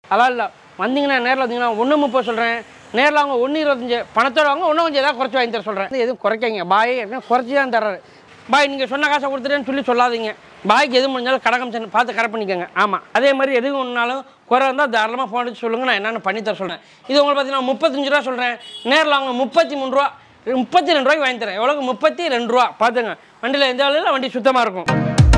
அதெல்லாம் இல்லை வந்தீங்கன்னா நேரில் வந்தீங்கன்னா ஒன்று முப்பது சொல்கிறேன் நேரில் அவங்க ஒன்று இருபத்தஞ்சு பணத்தோட வாங்க இன்னும் கொஞ்சம் ஏதாவது குறைச்சி வாங்கி தர சொல்கிறேன் எதுவும் குறைக்காங்க பாய் குறைச்சி தான் தர்றாரு பாய் நீங்கள் சொன்ன காசை கொடுத்துட்டேன்னு சொல்லி சொல்லாதீங்க பாய்க்கு எது முடிஞ்சாலும் கடகம் சென்று பார்த்து கரெக்ட் பண்ணிக்கோங்க ஆமாம் அதே மாதிரி எது ஒன்றாலும் குறை இருந்தால் தாராளமாக ஃபோன் அடிச்சு சொல்லுங்கள் நான் என்னென்னு பண்ணி தர சொல்கிறேன் இது உங்களுக்கு பார்த்தீங்கன்னா முப்பத்தஞ்சு ரூபா சொல்கிறேன் நேரில் அவங்க முப்பத்தி மூணு ரூபா முப்பத்தி ரெண்டு ரூபாய்க்கு வாங்கி தரேன் எவ்வளோக்கு முப்பத்தி ரெண்டு ரூபா பார்த்துங்க வண்டியில் எந்த வேலையில் வண்டி சுத்தமாக இருக்கும்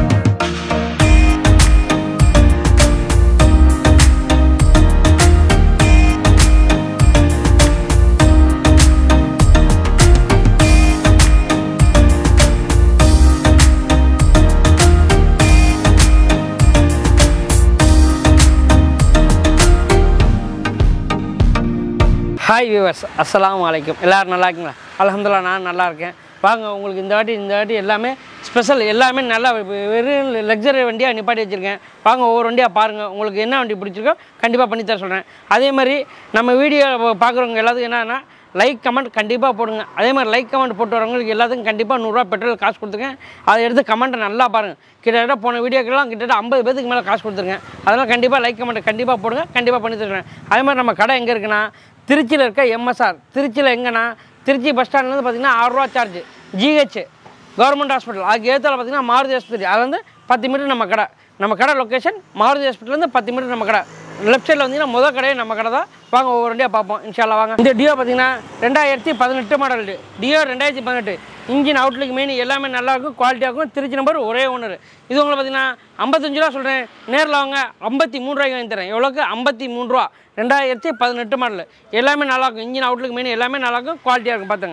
ஹாய் வியூவர்ஸ் அஸ்ஸலாமு அலைக்கும் எல்லோரும் நல்லா இருக்கீங்களா அல்ஹம்துலில்லாஹ் நான் நல்லா இருக்கேன் வாங்க உங்களுக்கு இந்த வாட்டி இந்த வாட்டி எல்லாமே ஸ்பெஷல் எல்லாமே நல்லா வெ- வெறும் லக்ஸரி வண்டியாக நிப்பாட்டி வச்சுருக்கேன் வாங்க ஒவ்வொரு வண்டியாக பாருங்கள் உங்களுக்கு என்ன வண்டி பிடிச்சிருக்கோ கண்டிப்பாக பண்ணி தர சொல்கிறேன் அதே மாதிரி நம்ம வீடியோ பார்க்குறவங்க எல்லாத்துக்கும் என்னன்னா லைக் கமெண்ட் கண்டிப்பாக போடுங்க அதே மாதிரி லைக் கமெண்ட் போட்டு வரவங்களுக்கு எல்லாத்துக்கும் கண்டிப்பாக நூறுரூவா பெட்ரோல் காசு கொடுத்துருக்கேன் அதை எடுத்து கமெண்ட்டை நல்லா பாருங்கள் கிட்டத்தட்ட போன வீடியோக்கெல்லாம் கிட்டத்தட்ட ஐம்பது பேத்துக்கு மேலே காசு கொடுத்துருக்கேன் அதெல்லாம் கண்டிப்பாக லைக் கமெண்ட் கண்டிப்பாக போடுங்க கண்டிப்பாக பண்ணி தருவேன் அதே மாதிரி நம்ம கடை எங்கே இருக்குன்னா திருச்சியில் இருக்க எம்எஸ்ஆர் திருச்சியில் எங்கன்னா திருச்சி பஸ் ஸ்டாண்ட்லேருந்து பார்த்தீங்கன்னா ஆறுரூவா சார்ஜ் ஜிஹெச் கவர்மெண்ட் ஹாஸ்பிட்டல் அதுக்கு ஏற்றால பார்த்தீங்கன்னா மாருதி ஆஸ்பத்திரி அது வந்து பத்து மீட்டர் நம்ம கடை நம்ம கடை லொக்கேஷன் மாருதி ஹாஸ்பிட்டல்லேருந்து பத்து மீட்டர் நம்ம கடை லெஃப்ட் சைடில் வந்தீங்கன்னா முதல் கடையே நம்ம கடை தான் வாங்க ஒவ்வொரு வண்டியாக பார்ப்போம் இன்ஷால்லா வாங்க இந்த டியோ பார்த்தீங்கன்னா ரெண்டாயிரத்தி பதினெட்டு மாடல் டியோ ரெண்டாயிரத்தி பதினெட்டு இன்ஜின் அவுட்லுக் மெயின் எல்லாமே நல்லா இருக்கும் குவாலிட்டியாக இருக்கும் திருச்சி நம்பர் ஒரே ஒன்று இது உங்களுக்கு பார்த்தீங்கன்னா ஐம்பத்தஞ்சு ரூபா சொல்கிறேன் நேரில் வாங்க ஐம்பத்தி மூணு ரூபாய்க்கு வாங்கி தரேன் எவ்வளோக்கு ஐம்பத்தி மூணு ரூபா ரெண்டாயிரத்தி பதினெட்டு மாடல் எல்லாமே நல்லா இருக்கும் இன்ஜின் அவுட்லுக் மெயின் எல்லாமே நல்லா இருக்கும் குவாலிட்டியாக இருக்கும் பார்த்துங்க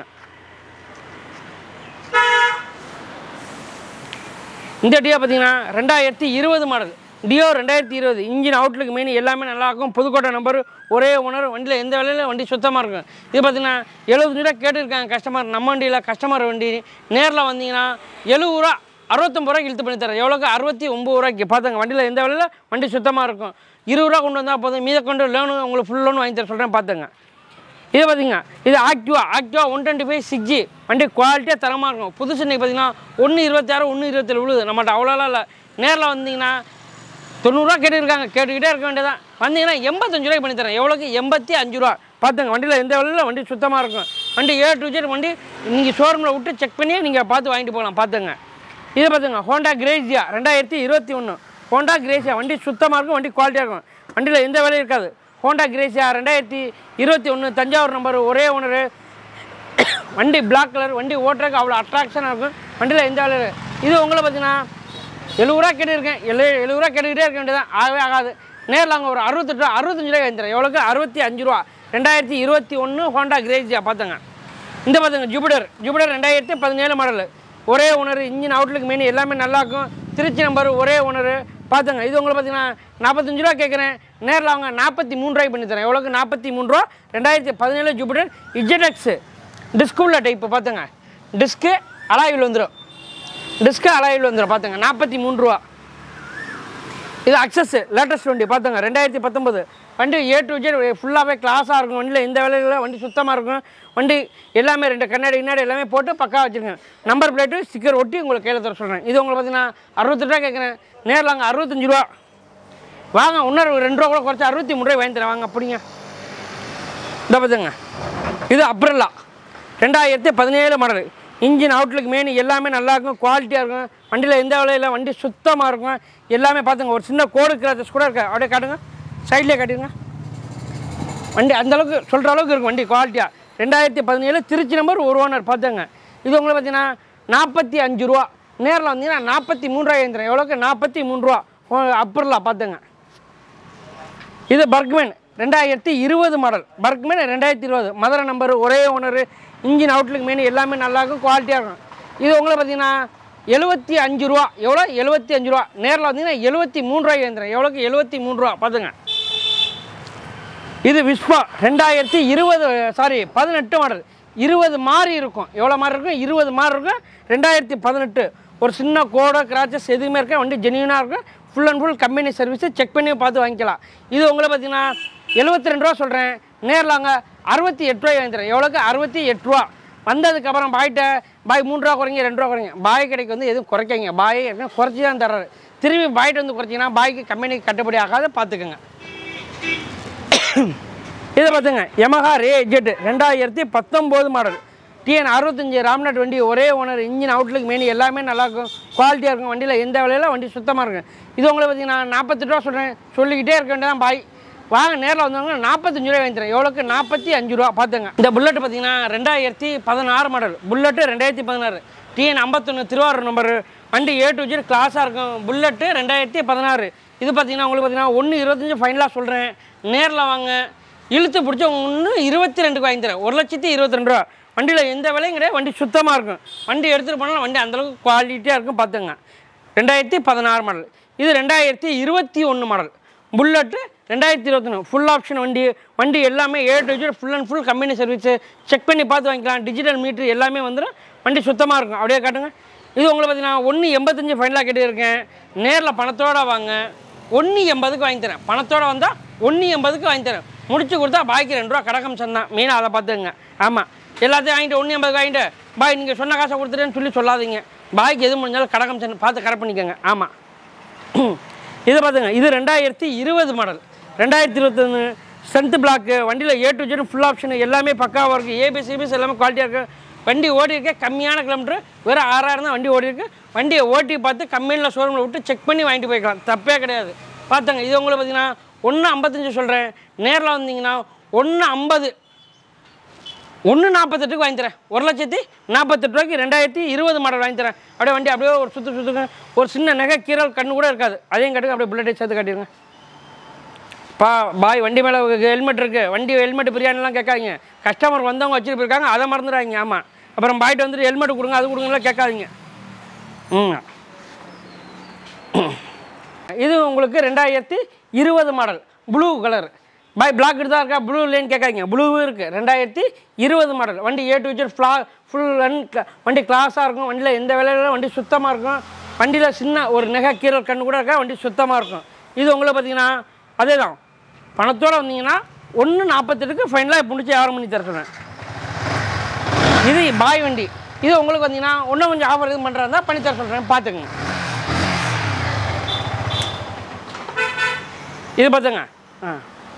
இந்த டியோ பார்த்தீங்கன்னா ரெண்டாயிரத்தி இருபது மாடல் டியோ ரெண்டாயிரத்தி இருபது இன்ஜின் அவுட்லுக் மெயின் எல்லாமே நல்லாயிருக்கும் புதுக்கோட்டை நம்பர் ஒரே ஓனர் வண்டியில் எந்த வேலையில் வண்டி சுத்தமாக இருக்கும் இது பார்த்தீங்கன்னா எழுபது ரூபா கேட்டுருக்காங்க கஸ்டமர் நம்ம வண்டியில் கஸ்டமர் வண்டி நேரில் வந்தீங்கன்னா எழுபது ரூபா அறுபத்தொம்பது ரூபாய்க்கு இழுத்து பண்ணி தரேன் எவ்வளோக்கு அறுபத்தி ஒம்பது ரூபாய்க்கு பார்த்துங்க வண்டியில் எந்த வேலையில் வண்டி சுத்தமாக இருக்கும் இருபது ரூபா கொண்டு வந்தால் போதும் மீத கொண்டு லோனு உங்களுக்கு ஃபுல் லோன் வாங்கி தர சொல்கிறேன் பார்த்துங்க இது பார்த்தீங்க இது Activa Activa one twenty five six G வண்டி குவாலிட்டியாக தரமாக இருக்கும் புதுசு இன்னைக்கு பார்த்தீங்கன்னா ஒன்று இருபத்தாறு ஒன்று இருபத்தேழு விழுது நம்மகிட்ட அவ்வளோலாம் இல்லை நேரில் வந்தீங்கன்னா தொண்ணூறுரூவா கேட்டுருக்காங்க கேட்டுக்கிட்டே இருக்க வேண்டியதான் வந்தீங்கன்னா எண்பத்தஞ்சு ரூபாய்க்கு பண்ணி தரேன் எவ்வளோக்கு எண்பத்தி அஞ்சு ரூபா பார்த்துங்க வண்டியில் எந்த வேலையில் வண்டி சுத்தமாக இருக்கும் வண்டி ஏ டு ஜெட் வண்டி நீங்கள் ஷோரூமில் விட்டு செக் பண்ணி நீங்கள் பார்த்து வாங்கிட்டு போகலாம் பார்த்துங்க இது பார்த்துங்க ஹோண்டா கிரேசியா ரெண்டாயிரத்தி இருபத்தி ஒன்று ஹோண்டா கிரேசியா வண்டி சுத்தமாக இருக்கும் வண்டி குவாலிட்டியாக இருக்கும் வண்டியில் எந்த வேலையும் இருக்காது ஹோண்டா கிரேசியா ரெண்டாயிரத்தி இருபத்தி ஒன்று தஞ்சாவூர் நம்பர் ஒரே ஓனரு வண்டி பிளாக் கலர் வண்டி ஓட்டுறதுக்கு அவ்வளோ அட்ராக்ஷனாக இருக்கும் வண்டியில் எந்த வேலை இது உங்களை பார்த்தீங்கன்னா எழுபது ரூபா கேட்டுருக்கேன் எழு எழுபது ரூபா கேட்டுக்கிட்டே இருக்க வேண்டியதான் ஆகவே ஆகாது நேரில் அங்கே ஒரு அறுபத்தெட்டு ரூபா அறுபத்தஞ்சு ரூபாய் வந்துடுறேன் எவ்வளோக்கு அறுபத்தி அஞ்சு ரூபா ரெண்டாயிரத்தி இருபத்தி ஒன்று ஹோண்டா கிரேசியா பார்த்துங்க இந்த பார்த்துங்க ஜூபிடர் ஜூபிடர் ரெண்டாயிரத்தி பதினேழு மாடல் ஒரே ஓனர் இன்ஜின் அவுட்லுக் மெயின் எல்லாமே நல்லாயிருக்கும் திருச்சி நம்பர் ஒரே ஓனர் பார்த்துங்க இது உங்களுக்கு பார்த்தீங்கன்னா நாற்பத்தஞ்சு ரூபா கேட்குறேன் நேரில் அவங்க நாற்பத்தி மூணு ரூபாய்க்கு பண்ணி தரேன் எவ்வளோக்கு நாற்பத்தி மூணு ரூபா ரெண்டாயிரத்தி பதினேழு ஜூபிடர் இஜெடெக்ஸு டிஸ்குள்ள டைப்பு பார்த்துங்க டிஸ்க்கு அலாயில் வந்துடும் டிஸ்க்கு அலாயில் வந்துடும் பார்த்துங்க நாற்பத்தி மூணு ரூபா இது அக்சஸ் லேட்டஸ்ட் வண்டி பார்த்துங்க ரெண்டாயிரத்தி பத்தொம்பது வண்டி ஏ டு ஜெட் ஃபுல்லாகவே கிளாஸாக இருக்கும் வண்டியில் எந்த வேலையில் வண்டி சுத்தமாக இருக்கும் வண்டி எல்லாமே ரெண்டு கண்ணாடி கண்ணாடி எல்லாமே போட்டு பக்கா வச்சுருக்கேன் நம்பர் பிளேட்டு ஸ்டிக்கர் ஒட்டி உங்களுக்கு கையில் தர சொல்கிறேன் இது உங்களுக்கு பார்த்தீங்கன்னா அறுபத்தெட்டு ரூபா கேட்குறேன் நேரில் அங்கே அறுபத்தஞ்சு ரூபா வாங்க இன்னொரு ரெண்டு ரூபா கூட குறைச்சி அறுபத்தி மூணு ரூபாய் வாங்கி தரேன் வாங்க அப்படிங்க இந்த பார்த்துங்க இது அப்ரல்லா ரெண்டாயிரத்தி பதினேழு மாடல் இன்ஜின் அவுட்லுக் மெயின் எல்லாமே நல்லா இருக்கும் குவாலிட்டியாக இருக்கும் வண்டியில் எந்த வேலையில் வண்டி சுத்தமாக இருக்கும் எல்லாமே பார்த்துங்க ஒரு சின்ன கோடு கிராச்சஸ் கூட இருக்கு அப்படியே காட்டுங்க சைட்லேயே காட்டுங்க வண்டி அந்த அளவுக்கு சொல்கிற அளவுக்கு இருக்கும் வண்டி குவாலிட்டியாக ரெண்டாயிரத்தி பதினேழு திருச்சி நம்பர் ஒரு ஓனர் பார்த்துங்க இது உங்களுக்கு பார்த்தீங்கன்னா நாற்பத்தி அஞ்சு ரூபா நேரில் வந்தீங்கன்னா நாற்பத்தி மூணு ரூபாய் எழுந்துறேன் எவ்வளோக்கு நாற்பத்தி மூணு ரூபா அப்பர்லா பார்த்துங்க இது பர்க்மேன் ரெண்டாயிரத்தி இருபது மாடல் பர்க்மேன் ரெண்டாயிரத்தி இருபது மதுரை நம்பர் ஒரே ஓனர் இன்ஜின் அவுட்லுக் மெயின் எல்லாமே நல்லா இருக்கும் குவாலிட்டியாக இருக்கும் இது உங்களுக்கு பார்த்தீங்கன்னா எழுபத்தி அஞ்சு ரூபா எவ்வளோ எழுபத்தி அஞ்சு ரூபா நேரில் வந்தீங்கன்னா எழுபத்தி மூணு ரூபாய்க்கு எழுந்துறேன் எவ்வளோக்கு எழுபத்தி மூணு ரூபா பார்த்துங்க இது விஸ்வா ரெண்டாயிரத்தி இருபது சாரி பதினெட்டு மாடல் இருபது மாறி இருக்கும் எவ்வளோ மாறி இருக்கும் இருபது மாறி இருக்கும் ரெண்டாயிரத்தி பதினெட்டு ஒரு சின்ன கோடோ கிராச்சஸ் எதுவுமே இருக்க வண்டி ஜெனியூனாக இருக்கும் full and full company service check பண்ணி பார்த்து வாங்கிக்கலாம் இது உங்களை பார்த்தீங்கன்னா எழுபத்தி ரெண்டு ரூபா சொல்கிறேன் நேரில் அங்கே அறுபத்தி எட்டு ரூபாய் வாங்கிக்கிறேன் எவ்வளோக்கு அறுபத்தி எட்டு ரூபா வந்ததுக்கப்புறம் பாய்கிட்ட பாய் மூணு ரூபா குறைங்க ரெண்டு ரூபா குறைங்க பாய் கடைக்கு வந்து எதுவும் குறைக்காங்க பாய் என்ன குறைச்சி தான் தர்றாரு திரும்பி பாய்கிட்ட வந்து குறைச்சிங்கன்னா பாய்க்கு கம்பெனிக்கு கட்டுப்படி ஆகாத பார்த்துக்கோங்க இதை பார்த்துங்க Yamaha ரே ஜெட் ரெண்டாயிரத்தி பத்தொம்போது மாடல் டிஎன் அறுபத்தஞ்சி ராம்நாட் வண்டி ஒரே ஓனர் இன்ஜின் அவுட்லுக் மெயின் எல்லாமே நல்லாயிருக்கும் குவாலிட்டியாக இருக்கும் வண்டியில் எந்த வேலையில வண்டி சுத்தமாக இருக்கும் இது உங்களை பார்த்தீங்கன்னா நாற்பத்தெட்டு ரூபா சொல்கிறேன் சொல்லிக்கிட்டே இருக்க வேண்டியதான் பாய் வாங்க நேரில் வந்தவங்க நாற்பத்தஞ்சு ரூபாய் வாங்கி தரேன் எவ்வளோக்கு நாற்பத்தி அஞ்சு ரூபா பார்த்துங்க இந்த புல்லட் பார்த்தீங்கன்னா ரெண்டாயிரத்தி பதினாறு மாடல் புல்லட்டு ரெண்டாயிரத்தி பதினாறு டிஎன் ஐம்பத்தொன்று திருவாரூர் நம்பர் வண்டி ஏ டு ஜெட் கிளாஸாக இருக்கும் புல்லட்டு ரெண்டாயிரத்தி பதினாறு இது பார்த்தீங்கன்னா உங்களுக்கு பார்த்தீங்கன்னா ஒன்று இருபத்தஞ்சி ஃபைனலாக சொல்கிறேன் நேரில் வாங்க இழுத்து பிடிச்ச ஒன்று இருபத்தி ரெண்டுக்கு வாங்கி தரேன் ஒரு லட்சத்தி இருபத்தி ரெண்டு ரூபா வண்டியில் எந்த விலையும் கிடையாது வண்டி சுத்தமாக இருக்கும் வண்டி எடுத்துகிட்டு போனாலும் வண்டி அந்தளவுக்கு குவாலிட்டியாக இருக்கும் பார்த்துங்க ரெண்டாயிரத்தி பதினாறு மாடல் இது ரெண்டாயிரத்தி இருபத்தி ஒன்று மாடல் புல்லட்டு ரெண்டாயிரத்தி இருபத்தொன்று ஃபுல் ஆப்ஷன் வண்டி வண்டி எல்லாமே A to Z full and full company service check பண்ணி பார்த்து வாங்கிக்கலாம் டிஜிட்டல் மீட்ரு எல்லாமே வந்துடும் வண்டி சுத்தமாக இருக்கும் அப்படியே காட்டுங்க இது உங்களுக்கு பார்த்தீங்கன்னா ஒன்று எண்பத்தஞ்சு ஃபைனலாக கேட்டுருக்கேன் நேரில் பணத்தோட வாங்க ஒன்று எண்பதுக்கு வாங்கி தரேன் பணத்தோட வந்தால் ஒன்று எண்பதுக்கு வாங்கி தரேன் முடிச்சு கொடுத்தா பாய்க்கு ரெண்டு ரூபா கடகம் சந்தான் மெயினாக அதை பார்த்துங்க ஆமாம் எல்லாத்தையும் வாங்கிட்டு ஒன்று எண்பதுக்கு வாங்கிட்டு பாய் நீங்கள் சொன்ன காசை கொடுத்துட்டேன்னு சொல்லி சொல்லாதீங்க பாய்க்கு எது முடிஞ்சாலும் கடகம் சந்தை பார்த்து கரெக்ட் பண்ணிக்கோங்க ஆமாம் இது பார்த்துங்க இது ரெண்டாயிரத்தி இருபது மாடல் ரெண்டாயிரத்தி இருபத்தொன்று ஸ்ட்ரென்த் பிளாக்கு வண்டியில் A to Z full option எல்லாமே பக்காவாக இருக்குது ஏபிஎஸ் ஏபிஎஸ் எல்லாமே குவாலிட்டியாக இருக்குது வண்டி ஓடி இருக்க கம்மியான கிலோமீட்டர் வெறும் ஆறாயிரம் தான் வண்டி ஓடி இருக்கு வண்டியை ஓட்டி பார்த்து கம்பெனியில் ஷோரூமில் விட்டு செக் பண்ணி வாங்கிட்டு போய்க்கலாம் தப்பே கிடையாது பார்த்துங்க இது உங்களுக்கு பார்த்தீங்கன்னா ஒன்று ஐம்பத்தஞ்சு சொல்கிறேன் நேரில் வந்தீங்கன்னா ஒன்று ஐம்பது ஒன்று நாற்பத்தெட்டுக்கு வாங்கி தரேன் ஒரு லட்சத்தி நாற்பத்தெட்டு ரூபாய்க்கு ரெண்டாயிரத்தி இருபது மாடல் வாங்கி தரேன் அப்படியே வண்டி அப்படியே ஒரு சுற்று சுற்றுங்க ஒரு சின்ன நகை கீரல் கண்ணு கூட இருக்காது அதையும் கட்டுங்க அப்படியே புல்லட்டை சேர்த்து காட்டிடுங்க பா பாய் வண்டி மேலே ஹெல்மெட் இருக்குது வண்டி ஹெல்மெட் பிரியாணிலாம் கேட்காதீங்க கஸ்டமர் வந்தவங்க வச்சுட்டு போயிருக்காங்க அதை மறந்துடாதீங்க ஆமாம் அப்புறம் பாய்ட்டு வந்துட்டு ஹெல்மெட் கொடுங்க அது கொடுங்கலாம் கேட்காதீங்க ம் இது உங்களுக்கு ரெண்டாயிரத்தி இருபது model blue colour by black தான் இருக்கா ப்ளூ இல்லைன்னு கேட்காதீங்க ப்ளூவும் இருக்குது ரெண்டாயிரத்தி இருபது மாடல் வண்டி ஏ டு ஜெட் ஃப்ளா ஃபுல் அண்ட் வண்டி கிளாஸாக இருக்கும் வண்டியில் எந்த வேலையிலும் வண்டி சுத்தமாக இருக்கும் வண்டியில் சின்ன ஒரு நெகை கீரல் கண்ணு கூட இருக்கா வண்டி சுத்தமாக இருக்கும் இது உங்களை பார்த்தீங்கன்னா அதே தான் பணத்தோடு வந்தீங்கன்னா ஒன்று நாற்பத்தெட்டுக்கு ஃபைனலாக முடிச்சு வியாபாரம் பண்ணி தர சொல்கிறேன் இது பாய் வண்டி இது உங்களுக்கு வந்தீங்கன்னா இன்னும் கொஞ்சம் ஆஃபர் இது பண்ணுறதா பண்ணி தர சொல்கிறேன் பார்த்துக்குங்க இது பார்த்துங்க ஆ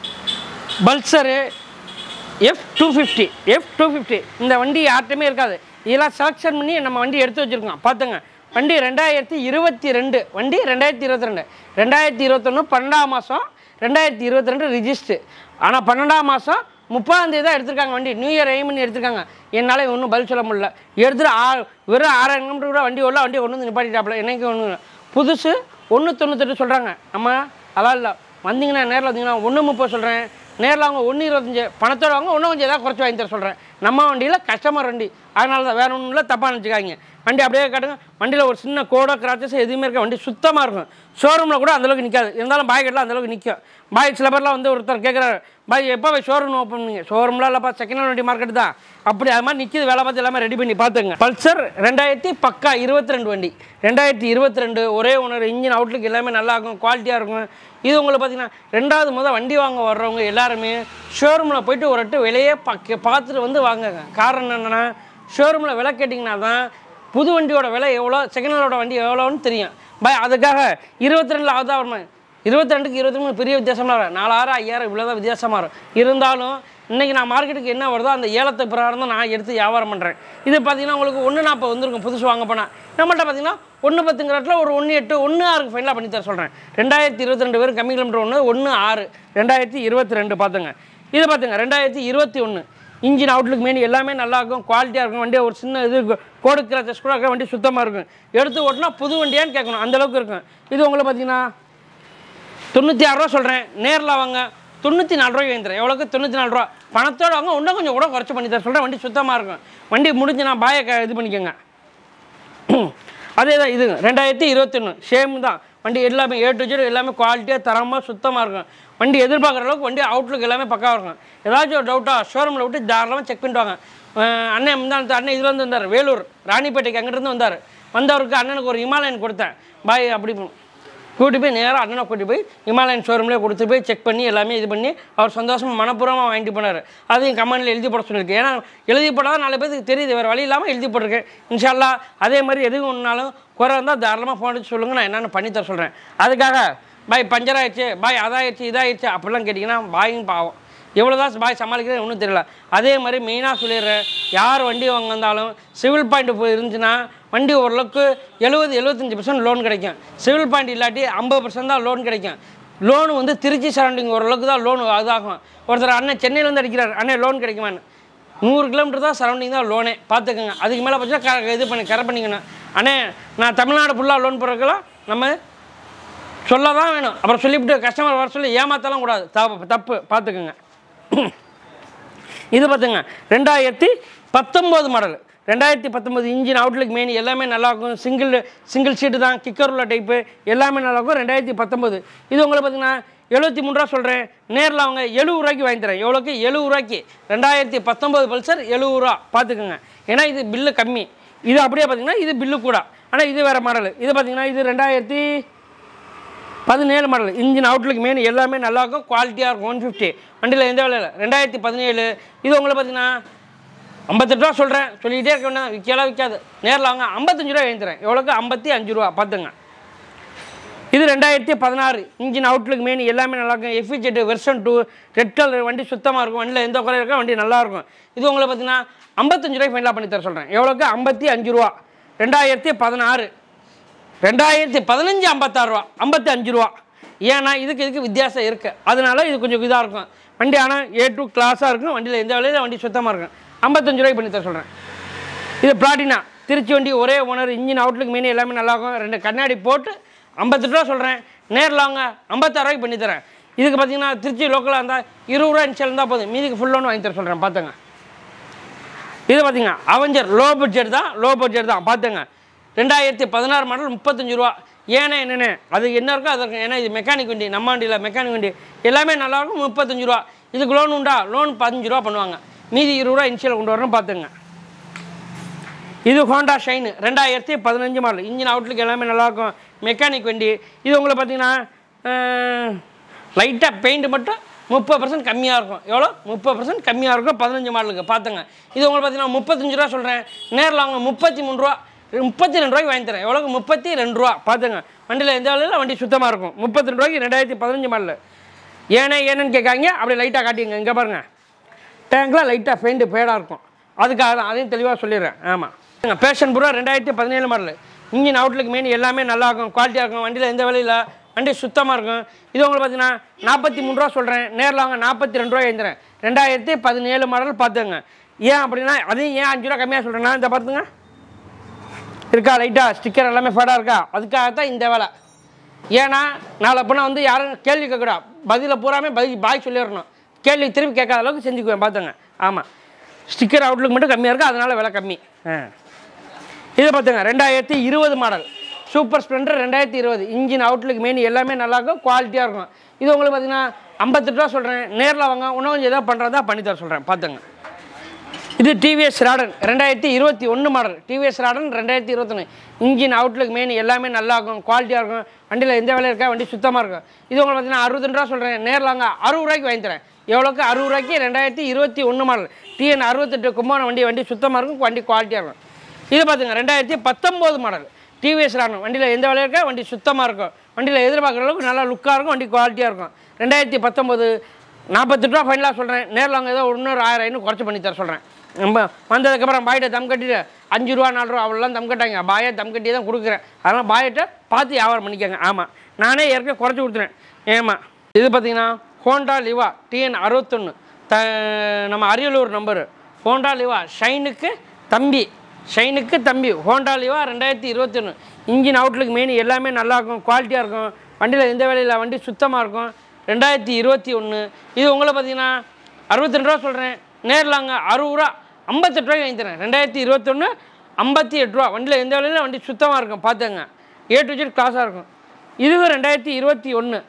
Pulsar F two fifty F two fifty இந்த வண்டி யார்கிட்டையுமே இருக்காது இதெல்லாம் செலெக்ஷன் பண்ணி நம்ம வண்டி எடுத்து வச்சுருக்கோம் பார்த்துங்க வண்டி ரெண்டாயிரத்தி இருபத்தி ரெண்டு வண்டி ரெண்டாயிரத்தி இருபத்தி ரெண்டு ரெண்டாயிரத்தி இருபத்தொன்று பன்னெண்டாம் மாதம் ரெண்டாயிரத்தி இருபத்தி ரெண்டு ரிஜிஸ்ட்ரு ஆனால் பன்னெண்டாம் மாதம் முப்பதாம் தேதி தான் எடுத்திருக்காங்க வண்டி நியூ இயர் எய்ம் பண்ணி எடுத்திருக்காங்க என்னால் ஒன்றும் பதில் சொல்ல முடியல எடுத்துட்டு ஆ வெறும் ஆறாயிரம் கிலோமீட்டர் கூட வண்டி உள்ள வண்டி கொண்டு வந்து நிப்பாட்டிட்டாப்புல என்னைக்கு ஒன்று புதுசு ஒன்று தொண்ணூத்தெட்டு சொல்கிறாங்க நம்ம அதான் இல்லை வந்தீங்கன்னா நேரில் வந்தீங்கன்னா ஒன்று முப்பது சொல்கிறேன் நேரில் அவங்க ஒன்று இருபத்தஞ்சு பணத்தோட வாங்க இன்னும் கொஞ்சம் ஏதாவது குறைச்சி வாங்கி தர சொல்கிறேன் நம்ம வண்டியில் கஸ்டமர் வண்டி அதனால தான் வேறு ஒன்றும் இல்லை தப்பாக நினச்சிக்காங்க வண்டி அப்படியே காட்டுங்க வண்டியில் ஒரு சின்ன கோடோ கிராச்சஸ் எதுவுமே இருக்க வண்டி சுத்தமாக இருக்கும் ஷோரூமில் கூட அந்தளவுக்கு நிற்காது இருந்தாலும் பாய் கட்டில் அந்தளவுக்கு நிற்கும் பாய் சில பேர்லாம் வந்து ஒருத்தர் கேட்குறாரு பாய் எப்போ போய் ஷோரூம் ஓப்பன் பண்ணீங்க ஷோரூம்லாம் இல்லைப்பா செகண்ட் ஹேண்ட் வண்டி மார்க்கெட் தான் அப்படி அது மாதிரி நிற்கிது வேலை பார்த்து எல்லாமே ரெடி பண்ணி பார்த்துங்க பல்சர் ரெண்டாயிரத்தி பக்கா இருபத்தி ரெண்டு வண்டி ரெண்டாயிரத்தி இருபத்தி ரெண்டு ஒரே ஓனர் இன்ஜின் அவுட்லுக் எல்லாமே நல்லா இருக்கும் குவாலிட்டியாக இருக்கும் இது உங்களுக்கு பார்த்தீங்கன்னா ரெண்டாவது முதல் வண்டி வாங்க வர்றவங்க எல்லாருமே ஷோரூமில் போயிட்டு ஒரு வாட்டி விலையே பக்க பார்த்துட்டு வந்து வாங்குங்க காரணம் என்னென்னா ஷோரூமில் விலை கேட்டிங்கன்னா தான் புது வண்டியோட விலை எவ்வளோ செகண்ட் ஹேண்டோட வண்டி எவ்வளோன்னு தெரியும் பை அதுக்காக இருபத்தி ரெண்டில் ஆகுதா வரணும் இருபத்தி ரெண்டுக்கு இருபத்தி மூணு பெரிய வித்தியாசமாக வரும் நாலாயிரம் ஐயாயிரம் இவ்வளோ தான் வித்தியாசமாக வரும் இருந்தாலும் இன்றைக்கி நான் மார்க்கெட்டுக்கு என்ன வருதோ அந்த ஏலத்தை பிரகாரம் தான் நான் எடுத்து வியாபாரம் பண்ணுறேன் இது பார்த்தீங்கன்னா உங்களுக்கு ஒன்று நாற்பது வந்திருக்கும் புதுசு வாங்க போனால் நம்மள்ட்ட பார்த்தீங்கன்னா ஒன்று பத்துங்கிற இடத்துல ஒரு ஒன்று எட்டு ஒன்று ஆறுக்கு ஃபைனலாக பண்ணி தர சொல்கிறேன் ரெண்டாயிரத்தி இருபத்தி ரெண்டு பேரும் கம்மி கிலோமீட்டர் ஒன்று ஒன்று ஆறு ரெண்டாயிரத்தி இருபத்தி ரெண்டு பார்த்துங்க இது பார்த்துங்க ரெண்டாயிரத்தி இருபத்தி ஒன்று இன்ஜின் அவுட்லுக் மெயின் எல்லாமே நல்லா இருக்கும் குவாலிட்டியாக இருக்கும் வண்டி ஒரு சின்ன இது இருக்கும். கோடு கிராச்சஸ் கூட இருக்க வண்டி சுத்தமாக இருக்கும் எடுத்து ஓட்டினா புது வண்டியான்னு கேட்கணும் அந்த அளவுக்கு இருக்கும் இது உங்களுக்கு பார்த்தீங்கன்னா தொண்ணூற்றி ஆறு ரூபா சொல்கிறேன் நேரில் வாங்க தொண்ணூற்றி நாலு ரூபாய்க்கு வாங்கித்தரேன் எவ்வளோக்கு தொண்ணூற்றி நாலு ரூபா பணத்தோட வாங்க இன்னும் கொஞ்சம் கூட குறைச்சி பண்ணி தர சொல்கிறேன் வண்டி சுத்தமாக இருக்கும் வண்டி முடிஞ்சு நான் பாயை க- இது பண்ணிக்கோங்க அதே தான் இது ரெண்டாயிரத்தி இருபத்தொன்று சேம் தான் வண்டி எல்லாமே ஏ டு ஜெட் எல்லாமே குவாலிட்டியாக தரமாக சுத்தமாக இருக்கும் வண்டி எதிர்பார்க்குற அளவுக்கு வண்டி அவுட்லுக் எல்லாமே பக்காவாக இருக்கும் ஏதாச்சும் ஒரு டவுட்டாக ஷோரூமில் விட்டு தாராளமாக செக் பண்ணிட்டு வாங்க அஹ் அண்ணன் முந்தானத்து அண்ணன் இதுலேருந்து வந்தார் வேலூர் ராணிப்பேட்டைக்கு அங்கிட்டிருந்து வந்தார் வந்தவருக்கு அண்ணனுக்கு ஒரு இமாலயன் கொடுத்தேன் பாய் அப்படி கூட்டி போய் நேராக அண்ணனை கூட்டி போய் இமாலயன் ஷோரூம்லேயே கொடுத்து போய் செக் பண்ணி எல்லாமே இது பண்ணி அவர் சந்தோஷமாக மனப்பூர்வமாக வாங்கிட்டு போனார் அதையும் கமெண்டில் எழுதி போட சொல்லியிருக்கேன் ஏன்னா எழுதி போட்டால் நாலு பேருக்கு தெரியுது வேறு வழி இல்லாமல் எழுதி போட்டிருக்கேன் இன்ஷால்லா அதே மாதிரி எதுவும் ஒன்றாலும் குறை இருந்தால் தாராளமாக ஃபோன் அடிச்சு சொல்லுங்கள் நான் என்னென்னு பண்ணி தர சொல்கிறேன் அதுக்காக பாய் பஞ்சர் ஆயிடுச்சு பாய் அதாயிடுச்சு இதாயிடுச்சு அப்படிலாம் கேட்டிங்கன்னா பாயும் பாவம் எவ்வளோ தான் பாய் சமாளிக்கிறது ஒன்றும் தெரியல அதே மாதிரி மெயினாக சொல்லிடுறேன் யார் வண்டி வாங்க வந்தாலும் சிவில் பாயிண்ட் போய் இருந்துச்சுன்னா வண்டி ஓரளவுக்கு எழுபது எழுபத்தஞ்சி பர்சன்ட் லோன் கிடைக்கும் சிவில் பாயிண்ட் இல்லாட்டி ஐம்பது பர்சன்ட் தான் லோன் கிடைக்கும் லோன் வந்து திருச்சி சரௌண்டிங் ஓரளவுக்கு தான் லோன் இதாகும் ஒருத்தர் அண்ணன் சென்னையிலேருந்து அடிக்கிறார் அண்ணன் லோன் கிடைக்குமான்னு நூறு கிலோமீட்டர் தான் சரௌண்டிங் தான் லோனே பார்த்துக்கோங்க அதுக்கு மேலே பட்சம் க இது பண்ணி கரை பண்ணிக்கணும் அண்ணே நான் தமிழ்நாடு ஃபுல்லாக லோன் போடுறதுக்கெல்லாம் நம்ம சொல்ல தான் வேணும் அப்புறம் சொல்லிவிட்டு கஸ்டமர் வர சொல்லி ஏமாத்தலாம் கூடாது தப்பு தப்பு பார்த்துக்குங்க இது பார்த்துங்க ரெண்டாயிரத்தி பத்தொம்போது மாடல் ரெண்டாயிரத்தி பத்தொம்போது இன்ஜின் அவுட்லுக் மெயின் எல்லாமே நல்லாயிருக்கும் சிங்கிள் சிங்கிள் சீட்டு தான் கிக்கர் உள்ள டைப்பு எல்லாமே நல்லாயிருக்கும் ரெண்டாயிரத்தி பத்தொம்போது இது உங்களுக்கு பார்த்தீங்கன்னா எழுபத்தி மூணு ரூபா சொல்கிறேன் நேரில் அவங்க எழுபது ரூபாய்க்கு வாங்கி தரேன் எவ்வளோக்கு எழுபது ரூபாய்க்கு ரெண்டாயிரத்தி பத்தொம்போது பல்சர் எழுபது ரூபா பார்த்துக்குங்க ஏன்னா இது பில்லு கம்மி இது அப்படியே பார்த்தீங்கன்னா இது பில்லு கூட ஆனால் இது வேறு மாடல் இது பார்த்தீங்கன்னா இது ரெண்டாயிரத்தி பதினேழு மாடல் இன்ஜின் அவுட்லுக் மெயின் எல்லாமே நல்லா இருக்கும் குவாலிட்டியாக இருக்கும் ஒன் ஃபிஃப்டி வண்டியில் எந்த வேலையில் ரெண்டாயிரத்தி பதினேழு இது உங்களை பார்த்தீங்கன்னா ஐம்பத்தெட்டு ரூபா சொல்கிறேன் சொல்லிக்கிட்டே இருக்க வேண்டாம் விற்கலாம் விற்காது நேரில் வாங்க ஐம்பத்தஞ்சு ரூபா எழுந்துறேன் எவ்வளோக்கு ஐம்பத்தி அஞ்சு ரூபா பார்த்துங்க இது ரெண்டாயிரத்தி பதினாறு இன்ஜின் அவுட்லுக் மெயின் எல்லாமே நல்லா இருக்கும் F Z version two red colour வண்டி சுத்தமாக இருக்கும் வண்டியில் எந்த குறையும் இருக்கா வண்டி நல்லா இருக்கும் இது உங்களை பார்த்தீங்கன்னா ஐம்பத்தஞ்சு ரூபாய் ஃபைனலாக பண்ணி தர சொல்கிறேன் எவ்வளோக்கு ஐம்பத்தி அஞ்சு ரூபா ரெண்டாயிரத்தி பதினாறு ரெண்டாயிரத்தி பதினஞ்சு ஐம்பத்தாறு ரூபா ஐம்பத்தி அஞ்சு ரூபா ஏன்னா இதுக்கு இதுக்கு வித்தியாசம் இருக்குது அதனால இது கொஞ்சம் இதாக இருக்கும் வண்டி ஆனால் ஏ டூ கிளாஸாக இருக்கும் வண்டியில் எந்த வேலையில் வண்டி சுத்தமாக இருக்கும் ஐம்பத்தஞ்சு ரூபாய்க்கு பண்ணி தர சொல்கிறேன் இது பிளாட்டினா திருச்சி வண்டி ஒரே ஓனர் இன்ஜின் அவுட்லுக் மெயின் எல்லாமே நல்லா இருக்கும் ரெண்டு கண்ணாடி போட்டு ஐம்பத்தெட்டு ரூபா சொல்கிறேன் நேரில் வாங்க ஐம்பத்தாறு ரூபாய்க்கு பண்ணி தரேன் இதுக்கு பார்த்தீங்கன்னா திருச்சி லோக்கலாக இருந்தால் இருபது ரூபா இன்ஷியல் இருந்தால் போதும் மீதிக்கு ஃபுல் லோன் வாங்கி தர சொல்கிறேன் பார்த்துங்க இது பார்த்தீங்க அவெஞ்சர் லோ பட்ஜெட் தான் லோ பட்ஜெட் தான் பார்த்துங்க ரெண்டாயிரத்தி பதினாறு மாடல் முப்பத்தஞ்சு ரூபா ஏன்னா என்னென்ன அது என்ன இருக்கோ அது இருக்கும் ஏன்னா இது மெக்கானிக் வண்டி நம்ம வண்டியில் மெக்கானிக் வண்டி எல்லாமே நல்லா இருக்கும் முப்பத்தஞ்சு ரூபா இதுக்கு லோன் உண்டா லோன் பதினஞ்சு ரூபா பண்ணுவாங்க மீதி இருபது ரூபா இன்ஷியல் கொண்டு வரணும் பார்த்துங்க இது ஹோண்டா ஷைன் ரெண்டாயிரத்தி பதினஞ்சு மாடல் இன்ஜின் அவுட்லுக் எல்லாமே நல்லாயிருக்கும் மெக்கானிக் வண்டி இது உங்களை பார்த்தீங்கன்னா லைட்டாக பெயிண்ட் மட்டும் முப்பது பர்சன்ட் கம்மியாக இருக்கும் எவ்வளோ முப்பது பர்சன்ட் கம்மியாக இருக்கும் பதினஞ்சு மாடலுக்கு பார்த்துங்க இது உங்களுக்கு பார்த்தீங்கன்னா முப்பத்தஞ்சு ரூபா சொல்கிறேன் நேரில் வாங்க முப்பத்தி மூணு ரூபா முப்பத்தி ரெண்டு ரூபாய்க்கு வாங்கி தரேன் எவ்வளோக்கு முப்பத்தி ரெண்டு ரூபா பார்த்துங்க வண்டியில் எந்த வேலையில் வண்டி சுத்தமாக இருக்கும் முப்பத்தி ரெண்டு ரூபாய்க்கு ரெண்டாயிரத்தி பதினஞ்சு மாடல் ஏனே ஏன்னு கேட்காங்க அப்படியே லைட்டாக காட்டிங்க இங்கே பாருங்கள் டேங்க்லாம் லைட்டாக பெயிண்ட் ஃபேடாக இருக்கும் அதுக்காக தான் அதையும் தெளிவாக சொல்லிடுறேன் ஆமாம் பேஷன் ப்ரோ ரெண்டாயிரத்தி பதினேழு மாடல் இன்ஜின் அவுட்லுக் மெயின் எல்லாமே நல்லா இருக்கும் குவாலிட்டியாக இருக்கும் வண்டியில் எந்த வேலையில் வண்டி சுத்தமாக இருக்கும் இது உங்களுக்கு பார்த்தீங்கன்னா நாற்பத்தி மூணு ரூபா சொல்கிறேன் நேரில் வாங்க நாற்பத்தி ரெண்டு ரூபா எழுந்துறேன் ரெண்டாயிரத்தி பதினேழு மாடல் பார்த்துங்க ஏன் அப்படின்னா அதையும் ஏன் அஞ்சு ரூபா கம்மியாக சொல்கிறேன்னா இந்த பார்த்துங்க இருக்கா லைட்டாக ஸ்டிக்கர் எல்லாமே ஃபேடாக இருக்கா அதுக்காகத்தான் இந்த வேலை ஏன்னா நாளை பின்ன வந்து யாரும் கேள்வி கேட்கக்கூடாது பதிலை பூராமே பதில் பாய் சொல்லிடணும் கேள்வி திருப்பி கேட்காத அளவுக்கு செஞ்சுக்குவேன் பார்த்துங்க ஆமாம் ஸ்டிக்கர் அவுட்லுக் மட்டும் கம்மியாக இருக்குது அதனால் விலை கம்மி ஆ இது பார்த்துங்க ரெண்டாயிரத்தி இருபது மாடல் சூப்பர் ஸ்ப்ளெண்டர் ரெண்டாயிரத்தி இருபது இன்ஜின் அவுட்லுக் மெயின் எல்லாமே நல்லாயிருக்கும் குவாலிட்டியாக இருக்கும் இது உங்களுக்கு பார்த்தீங்கன்னா ஐம்பத்தெட்டு ரூபா சொல்கிறேன் நேரில் வாங்க இன்னும் கொஞ்சம் எதாவது பண்ணுறதா பண்ணி தர சொல்கிறேன் பார்த்துங்க இது டிவிஎஸ் ராடன் ரெண்டாயிரத்தி இருபத்தி ஒன்று மாடல் டிவிஎஸ் ராடன் ரெண்டாயிரத்தி இருபத்தொன்று இன்ஜின் அவுட்லுக் மெயின் எல்லாமே நல்லா இருக்கும் குவாலிட்டியாக இருக்கும் வண்டியில் எந்த வேலையும் இருக்கா வண்டி சுத்தமாக இருக்கும் இது உங்களுக்கு பார்த்தீங்கன்னா அறுபத்தி ரூபா சொல்கிறேன் நேரில் வாங்க அறுபது ரூபாய்க்கு வாங்கி தரேன் எவ்வளோக்கு அறுபது ரூபாய்க்கு ரெண்டாயிரத்தி இருபத்தி ஒன்று மாடல் டிஎன் அறுபத்தெட்டு கும்பான வண்டி வண்டி சுத்தமாக இருக்கும் வண்டி குவாலிட்டியாக இருக்கும் இது பார்த்துங்க ரெண்டாயிரத்தி பத்தொம்போது மாடல் டிவிஎஸ் ராணும் வண்டியில் எந்த வேலையும் இருக்கா வண்டி சுத்தமாக இருக்கும் வண்டியில் எதிர்பார்க்குற அளவுக்கு நல்லா லுக்காக இருக்கும் வண்டி குவாலிட்டியாக இருக்கும் ரெண்டாயிரத்தி பத்தொம்போது நாற்பத்தெட்டு ரூபா ஃபைனலாக சொல்கிறேன் நேரில் வாங்க ஏதோ இன்னொரு ஆயிரம் ஐநூறு குறைச்சி பண்ணி தர சொல்கிறேன் நம்ம வந்ததுக்கப்புறம் பாயிட்ட தம் கட்டிட்டு அஞ்சு ரூபா நாலு ரூபா அவ்வளோலாம் தம் கட்டாங்க பாயை தம் கட்டி தான் கொடுக்குறேன் அதனால் பாயிட்ட பார்த்து வியாபாரம் பண்ணிக்கோங்க ஆமாம் நானே ஏற்கனவே குறைச்சி கொடுத்துறேன் ஏமா இது பார்த்தீங்கன்னா ஹோண்டா லிவா டிஎன் அறுபத்தொன்று த நம்ம அரியலூர் நம்பரு ஹோண்டா லிவா ஷைனுக்கு தம்பி ஷைனுக்கு தம்பி ஹோண்டா லிவா ரெண்டாயிரத்தி இருபத்தொன்று இன்ஜின் அவுட்லுக் மெயின் எல்லாமே நல்லாயிருக்கும் குவாலிட்டியாக இருக்கும் வண்டியில் எந்த வேலையில் வண்டி சுத்தமாக இருக்கும் ரெண்டாயிரத்தி இருபத்தி ஒன்று இது உங்களை பார்த்தீங்கன்னா அறுபத்தி ரெண்டு ரூபா சொல்கிறேன் நேரில் அங்கே அறுபது ரூபா ஐம்பத்தெட்டு ரூபாய்க்கு வாங்கி தரேன் ரெண்டாயிரத்தி இருபத்தொன்று ஐம்பத்தி எட்டு ரூபா வண்டியில் எந்த வேலையில் வண்டி சுத்தமாக இருக்கும் பார்த்துங்க ஏ டு ஜெட் கிளாஸாக இருக்கும் இதுவும் ரெண்டாயிரத்தி இருபத்தி ஒன்று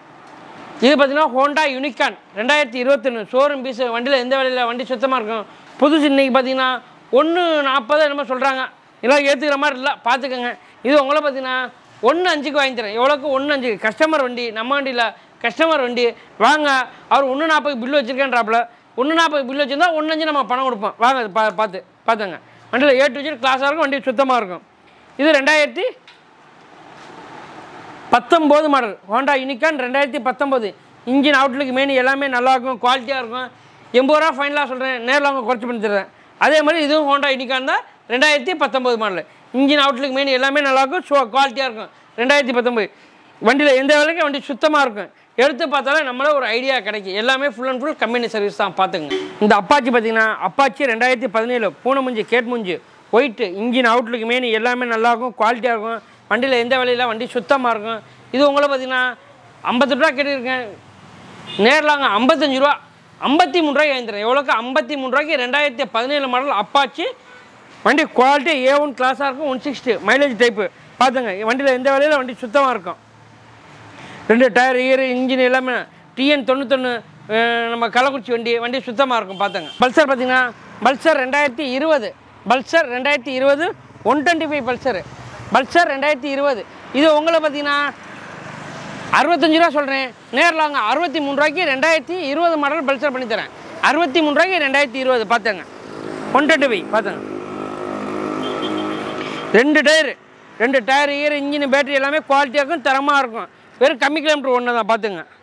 இது பார்த்தீங்கன்னா ஹோண்டா யூனிகான் ரெண்டாயிரத்தி இருபத்தொன்று ஷோரூம் பீஸ் வண்டியில் எந்த வேலையில் வண்டி சுத்தமாக இருக்கும் புதுசு இன்னைக்கு பார்த்தீங்கன்னா ஒன்று நாற்பது என்னமோ சொல்கிறாங்க எல்லாம் ஏற்றுக்கிற மாதிரி இல்லை பார்த்துக்கோங்க இது உங்களை பார்த்தீங்கன்னா ஒன்று அஞ்சுக்கு வாங்கி தரேன் எவ்வளோக்கு ஒன்று அஞ்சு கஸ்டமர் வண்டி நம்ம வண்டியில் கஸ்டமர் வண்டி வாங்க அவர் ஒன்று நாற்பது பில்லு வச்சுருக்கேன்றாப்புல ஒன்று நாற்பது பில்லு வச்சுருந்தா ஒன்று அஞ்சு நம்ம பணம் கொடுப்போம் வாங்க அது பா பார்த்து பார்த்துங்க வண்டியில் ஏ டு ஜெட் கிளாஸாக இருக்கும் வண்டி சுத்தமாக இருக்கும் இது ரெண்டாயிரத்தி பத்தொம்போது மாடல் ஹோண்டா யூனிகான் ரெண்டாயிரத்தி பத்தொம்போது இன்ஜின் அவுட்லுக்கு மெயின் எல்லாமே நல்லா இருக்கும் குவாலிட்டியாக இருக்கும் எண்பது ரூபா ஃபைனலாக சொல்கிறேன் நேரில் அவங்க குறைச்சி பண்ணி தர்றேன் அதே மாதிரி இதுவும் ஹோண்டா இனிக்கான் தான் ரெண்டாயிரத்தி பத்தொம்போது மாடல் இன்ஜின் அவுட்லுக்கு மெயின் எல்லாமே நல்லாயிருக்கும் ஷோ குவாலிட்டியாக இருக்கும் ரெண்டாயிரத்தி பத்தொம்போது வண்டியில் எந்த வேலைக்கும் வண்டி சுத்தமாக இருக்கும் எடுத்து பார்த்தாலே நம்மளே ஒரு ஐடியா கிடைக்கும் எல்லாமே full and full company service தான் பார்த்துங்க இந்த அப்பாச்சி பார்த்தீங்கன்னா அப்பாச்சி ரெண்டாயிரத்தி பதினேழு பூனை முஞ்சி கேட் முஞ்சி ஒயிட்டு இன்ஜின் அவுட்லுக்கு மெயின் எல்லாமே நல்லாயிருக்கும் குவாலிட்டியாக இருக்கும் வண்டியில் எந்த வேலையில வண்டி சுத்தமாக இருக்கும் இது உங்களை பார்த்தீங்கன்னா ஐம்பத்தெட்டு ரூபா கேட்டிருக்கேன் நேரில் வாங்க ஐம்பத்தஞ்சு ரூபா ஐம்பத்தி மூணு ரூபாய்க்கு வாங்கித்தரேன் எவ்வளோக்கு ஐம்பத்தி மூணு ரூபாய்க்கு ரெண்டாயிரத்தி பதினேழு மாடல் அப்பாச்சி வண்டி குவாலிட்டி ஏ ஒன் கிளாஸாக இருக்கும் ஒன் சிக்ஸ்டி மைலேஜ் டைப்பு பார்த்துங்க வண்டியில் எந்த வேலையில் வண்டி சுத்தமாக இருக்கும் ரெண்டு டயர் இயர் இன்ஜின் எல்லாமே டிஎன் தொண்ணூத்தொன்று நம்ம கள்ளக்குறிச்சி வண்டி வண்டி சுத்தமாக இருக்கும் பார்த்துங்க பல்சர் பார்த்தீங்கன்னா பல்சர் ரெண்டாயிரத்தி இருபது பல்சர் ரெண்டாயிரத்தி இருபது one twenty five Pulsar Pulsar ரெண்டாயிரத்தி இருபது இது உங்களை பார்த்தீங்கன்னா அறுபத்தஞ்சு ரூபா சொல்கிறேன் நேரில் வாங்க அறுபத்தி மூணு ரூபாய்க்கு ரெண்டாயிரத்தி இருபது மாடல் பல்சர் பண்ணி தரேன் அறுபத்தி மூணு ரூபாய்க்கு ரெண்டாயிரத்தி இருபது பார்த்துங்க ஒன் டுவெண்ட்டி ஃபைவ் பார்த்துங்க ரெண்டு டயர் ரெண்டு டயர் இயர் இன்ஜின் பேட்டரி எல்லாமே குவாலிட்டியாக இருக்கும் தரமாக இருக்கும் வெறும் கம்மி கிலோமீட்டர் ஒன்று தான் பார்த்துங்க